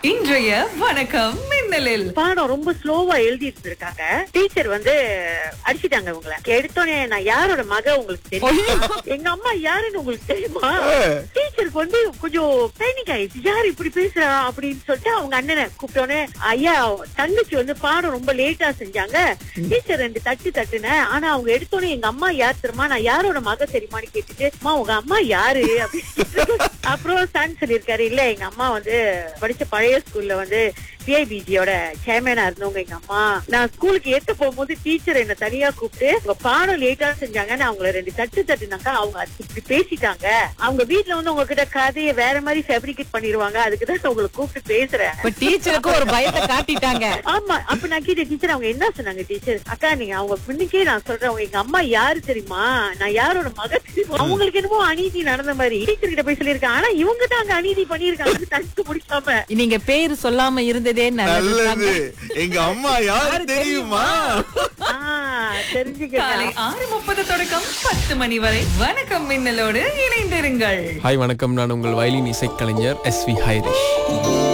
இன்றைய வணக்கம் மின்னலில் பாடம் ரொம்ப ஸ்லோவா எழுதிட்டு இருக்காங்க டீச்சர் வந்து அடிச்சிட்டாங்க இவங்கள எடுத்தோடனே நான் யாரோட மக உங்களுக்கு தெரியும் எங்க அம்மா யாருன்னு உங்களுக்கு தெரியுமா டீச்சருக்கு வந்து கொஞ்சம் பேனிக் ஆயிடுச்சு யார் இப்படி பேசுறா அப்படின்னு சொல்லிட்டு அவங்க அண்ணனை கூப்பிட்டோன்னே ஐயா தங்கச்சி வந்து பாடம் ரொம்ப லேட்டா செஞ்சாங்க டீச்சர் ரெண்டு தட்டு தட்டுனேன் ஆனா அவங்க எடுத்தோடனே எங்க அம்மா யார் தெரியுமா நான் யாரோட மக தெரியுமான்னு கேட்டுட்டு அம்மா உங்க அம்மா யாரு அப்படின்னு அப்புறம் சான் சொல்லியிருக்காரு இல்ல எங்க அம்மா வந்து படிச்ச பழைய ஸ்கூல்ல வந்து பிஐபிஜியோட சேர்மேனா இருந்தவங்க எங்க அம்மா நான் ஸ்கூலுக்கு ஏத்த போகும்போது டீச்சர் என்ன தனியா கூப்பிட்டு உங்க பாடம் லேட்டா செஞ்சாங்கன்னு அவங்கள ரெண்டு தட்டு தட்டுனாக்கா அவங்க அது இப்படி பேசிட்டாங்க அவங்க வீட்ல வந்து உங்ககிட்ட கதையை வேற மாதிரி ஃபேப்ரிகேட் பண்ணிருவாங்க அதுக்குதான் நான் உங்களை கூப்பிட்டு பேசுறேன் இப்ப டீச்சருக்கு ஒரு பயத்தை காட்டிட்டாங்க ஆமா அப்ப நான் கேட்ட டீச்சர் அவங்க என்ன சொன்னாங்க டீச்சர் அக்கா நீங்க அவங்க முன்னுக்கே நான் சொல்றேன் அவங்க எங்க அம்மா யாரு தெரியுமா நான் யாரோட மக தெரியுமா அவங்களுக்கு என்னமோ அநீதி நடந்த மாதிரி டீச்சர் கிட்ட போய் சொல்லியிருக்கேன் ஆனா இவங்க தான் அங்க அநீதி பண்ணிருக்காங்க தடுத்து முடிக்காம நீங்க பேரு சொல்லாம இருந்ததே நல்லது நல்லது எங்க அம்மா யாரு தெரியுமா ஆஹ் தெரிஞ்சுக்க காலை ஆறு முப்பது தொடக்கம் பத்து மணி வரை வணக்கம் மின்னலோடு இணைந்திருங்கள் ஹாய் வணக்கம் நான் உங்கள் வயலின் இசைக்கலைஞர் எஸ் வி ஹைரிஷ்